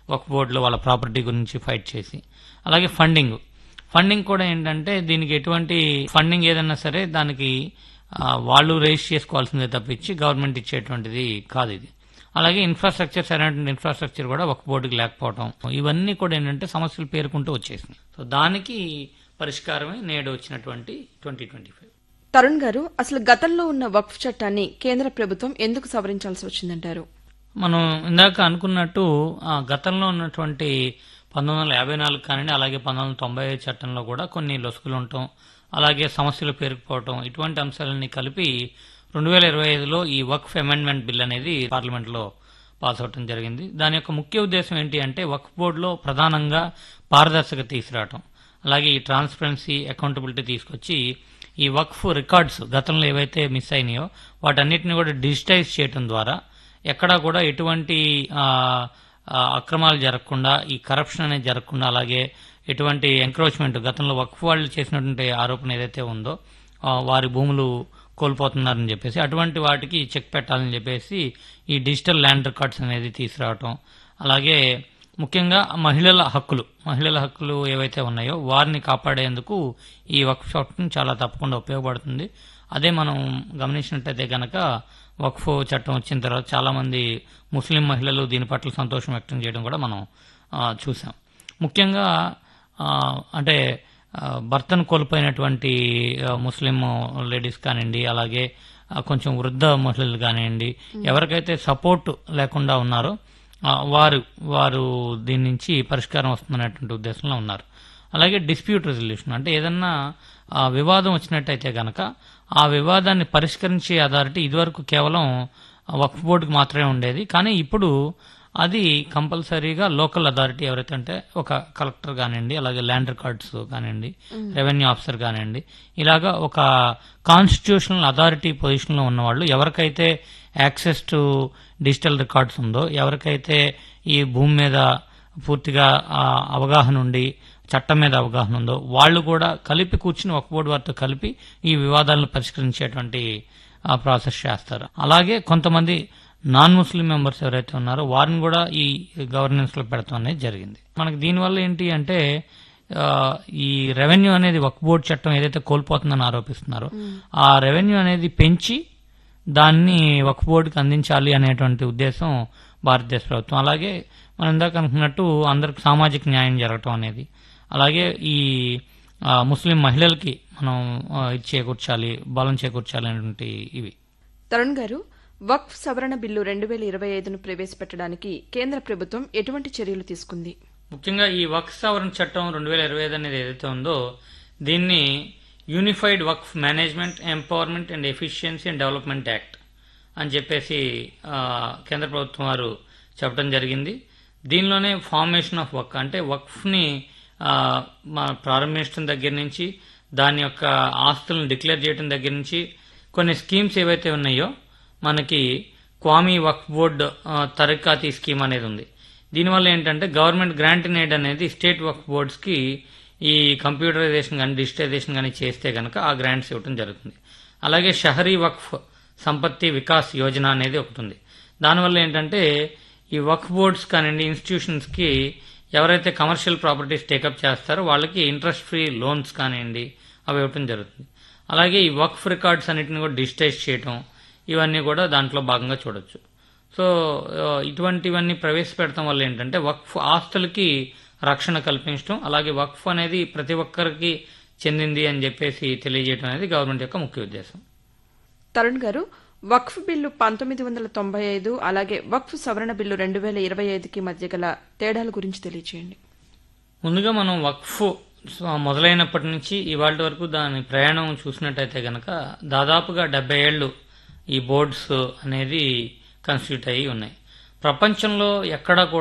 ఒక బోర్డులో వాళ్ళ ప్రాపర్టీ గురించి ఫైట్ చేసి అలాగే ఫండింగ్ ఫండింగ్ కూడా ఏంటంటే దీనికి ఎటువంటి ఫండింగ్ ఏదన్నా సరే దానికి ఆ, వాళ్ళు రేస్ చేసుకోవాల్సిందే తప్పించి గవర్నమెంట్ ఇచ్చేటువంటిది కాదు ఇది అలాగే ఇన్ఫ్రాస్ట్రక్చర్ సరైన ఇన్ఫ్రాస్ట్రక్చర్ కూడా ఒక బోర్డుకి లేకపోవడం ఇవన్నీ కూడా ఏంటంటే సమస్యలు పేరుకుంటూ వచ్చేసినాయి సో దానికి పరిష్కారమే నేడు వచ్చినటువంటి ట్వంటీ ట్వంటీ ఫైవ్ తరుణ్ గారు అసలు గతంలో ఉన్న వక్ఫ్ చట్టాన్ని కేంద్ర ప్రభుత్వం ఎందుకు సవరించాల్సి వచ్చిందంటారు మనం ఇందాక అనుకున్నట్టు ఆ, గతంలో ఉన్నటువంటి పంతొమ్మిది వందల యాభై నాలుగు కానివ్వండి అలాగే పంతొమ్మిది వందల తొంభై ఐదు చట్టంలో కూడా కొన్ని లొసుగులు ఉండటం అలాగే సమస్యలు పేరుకుపోవటం ఇటువంటి అంశాలన్నీ కలిపి రెండు వేల ఇరవై ఐదులో ఈ వక్ఫ్ అమెండ్మెంట్ బిల్ అనేది పార్లమెంట్లో పాస్ అవటం జరిగింది దాని యొక్క ముఖ్య ఉద్దేశం ఏంటి అంటే వక్ఫ్ బోర్డులో ప్రధానంగా పారదర్శకత తీసుకురావటం అలాగే ఈ ట్రాన్స్పరెన్సీ అకౌంటబిలిటీ తీసుకొచ్చి ఈ వక్ఫ్ రికార్డ్స్ గతంలో ఏవైతే మిస్ అయినాయో వాటన్నిటిని కూడా డిజిటైజ్ చేయటం ద్వారా ఎక్కడా కూడా ఎటువంటి ఆ, ఆ, అక్రమాలు జరగకుండా ఈ కరప్షన్ అనేది జరగకుండా అలాగే ఎటువంటి ఎంక్రోచ్మెంట్ గతంలో వక్ఫ్ వాళ్ళు చేసినటువంటి ఆరోపణ ఏదైతే ఉందో ఆ, వారి భూములు కోల్పోతున్నారని చెప్పేసి అటువంటి వాటికి చెక్ పెట్టాలని చెప్పేసి ఈ డిజిటల్ ల్యాండ్ రికార్డ్స్ అనేది తీసుకురావటం అలాగే ముఖ్యంగా మహిళల హక్కులు మహిళల హక్కులు ఏవైతే ఉన్నాయో వారిని కాపాడేందుకు ఈ వర్క్ చట్టం చాలా తప్పకుండా ఉపయోగపడుతుంది అదే మనం గమనించినట్టయితే గనక వక్ఫ్ చట్టం వచ్చిన తర్వాత చాలా మంది ముస్లిం మహిళలు దీని పట్ల సంతోషం వ్యక్తం చేయడం కూడా మనం ఆ, చూసాం ముఖ్యంగా ఆ, అంటే ఆ, భర్తను కోల్పోయినటువంటి ఆ, ముస్లిం లేడీస్ కానివ్వండి అలాగే ఆ, కొంచెం వృద్ధ మహిళలు కానివ్వండి ఎవరికైతే సపోర్ట్ లేకుండా ఉన్నారో ఆ, వారు వారు దీని నుంచి పరిష్కారం వస్తుందనేటువంటి ఉద్దేశంలో ఉన్నారు అలాగే డిస్ప్యూట్ రెజల్యూషన్ అంటే ఏదన్నా ఆ, వివాదం వచ్చినట్టయితే గనక ఆ వివాదాన్ని పరిష్కరించే అథారిటీ ఇదివరకు కేవలం వక్ఫ్ బోర్డుకి మాత్రమే ఉండేది కానీ ఇప్పుడు అది కంపల్సరీగా లోకల్ అథారిటీ ఎవరైతే అంటే ఒక కలెక్టర్ కానివ్వండి అలాగే ల్యాండ్ రికార్డ్స్ కానివ్వండి రెవెన్యూ ఆఫీసర్ కానివ్వండి ఇలాగా ఒక కాన్స్టిట్యూషనల్ అథారిటీ పొజిషన్లో ఉన్నవాళ్ళు ఎవరికైతే యాక్సెస్ టు డిజిటల్ రికార్డ్స్ ఉందో ఎవరికైతే ఈ భూమి మీద పూర్తిగా ఆ, అవగాహన ఉండి చట్టం మీద అవగాహన ఉందో వాళ్ళు కూడా కలిపి కూర్చుని ఒక బోర్డు వారితో కలిపి ఈ వివాదాలను పరిష్కరించేటువంటి ఆ, ప్రాసెస్ చేస్తారు అలాగే కొంతమంది నాన్ ముస్లిం మెంబర్స్ ఎవరైతే ఉన్నారో వారిని కూడా ఈ గవర్నెన్స్ లో పెడతాం అనేది జరిగింది మనకి దీనివల్ల ఏంటి అంటే ఆ, ఈ రెవెన్యూ అనేది ఒక బోర్డు చట్టం ఏదైతే కోల్పోతుందని ఆరోపిస్తున్నారో ఆ రెవెన్యూ అనేది పెంచి దాన్ని ఒక బోర్డుకి అందించాలి అనేటువంటి ఉద్దేశం భారతదేశ ప్రభుత్వం అలాగే మనం ఇందాక అనుకున్నట్టు అందరికి సామాజిక న్యాయం జరగటం అనేది అలాగే ఈ ఆ, ముస్లిం మహిళలకి మనం ఆ, ఇది చేకూర్చాలి బలం చేకూర్చాలి అనేటువంటి ఇవి తరుణ్ గారు వక్ఫ్ సవరణ బిల్లు రెండు వేల ఇరవై ఐదును ప్రవేశపెట్టడానికి కేంద్ర ప్రభుత్వం ఎటువంటి చర్యలు తీసుకుంది ముఖ్యంగా ఈ వక్ఫ్ సవరణ చట్టం రెండు వేల ఇరవై ఐదు అనేది ఏదైతే ఉందో దీన్ని unified Waqf management empowerment and efficiency and development act అని చెప్పేసి ఆ, కేంద్ర ప్రభుత్వం వారు చెప్పడం జరిగింది దీనిలోనే ఫార్మేషన్ ఆఫ్ వక్ అంటే వక్ఫ్ని ఆ, మా ప్రారంభించడం దగ్గర నుంచి దాని యొక్క ఆస్తులను డిక్లేర్ చేయడం దగ్గర నుంచి కొన్ని స్కీమ్స్ ఏవైతే ఉన్నాయో మనకి క్వామీ వక్ఫ్ బోర్డ్ ఆ, తరకాతీ స్కీమ్ అనేది ఉంది దీనివల్ల ఏంటంటే గవర్నమెంట్ గ్రాంట్ ఇన్ ఎయిడ్ అనేది స్టేట్ వక్ఫ్ బోర్డ్స్కి ఈ కంప్యూటరైజేషన్ కానీ డిజిటైజేషన్ కానీ చేస్తే కనుక ఆ గ్రాంట్స్ ఇవ్వడం జరుగుతుంది అలాగే షహరీ వక్ఫ్ సంపత్తి వికాస్ యోజన అనేది ఒకటి ఉంది దానివల్ల ఏంటంటే ఈ వక్ఫ్ బోర్డ్స్ కానివ్వండి ఇన్స్టిట్యూషన్స్కి ఎవరైతే కమర్షియల్ ప్రాపర్టీస్ టేకప్ చేస్తారో వాళ్ళకి ఇంట్రెస్ట్ ఫ్రీ లోన్స్ కానివ్వండి అవి ఇవ్వటం జరుగుతుంది అలాగే ఈ వక్ఫ్ రికార్డ్స్ అన్నిటిని కూడా డిజిటైజ్ చేయటం ఇవన్నీ కూడా దాంట్లో భాగంగా చూడొచ్చు సో ఆ, ఇటువంటివన్నీ ప్రవేశపెడతాం వల్ల ఏంటంటే వక్ఫ్ ఆస్తులకి రక్షణ కల్పించడం అలాగే వక్ఫ్ అనేది ప్రతి ఒక్కరికి చెందింది అని చెప్పేసి తెలియజేయడం అనేది గవర్నమెంట్ యొక్క ముఖ్య ఉద్దేశం తరుణ్ గారు వక్ఫ్ బిల్లు పంతొమ్మిది వందల తొంభై ఐదు అలాగే వక్ఫ్ సవరణ బిల్లు రెండు వేల ఇరవై ఐదుకి మధ్య గల తేడాల గురించి తెలియచేయండి ముందుగా మనం వక్ఫ్ స- మొదలైనప్పటి నుంచి ఇవాళ వరకు దాని ప్రయాణం చూసినట్టయితే గనక దాదాపుగా డెబ్బై ఏళ్ళు ఈ బోర్డ్స్ అనేది కన్స్టిట్యూట్ అయ్యి ఉన్నాయి ప్రపంచంలో ఎక్కడా కూడా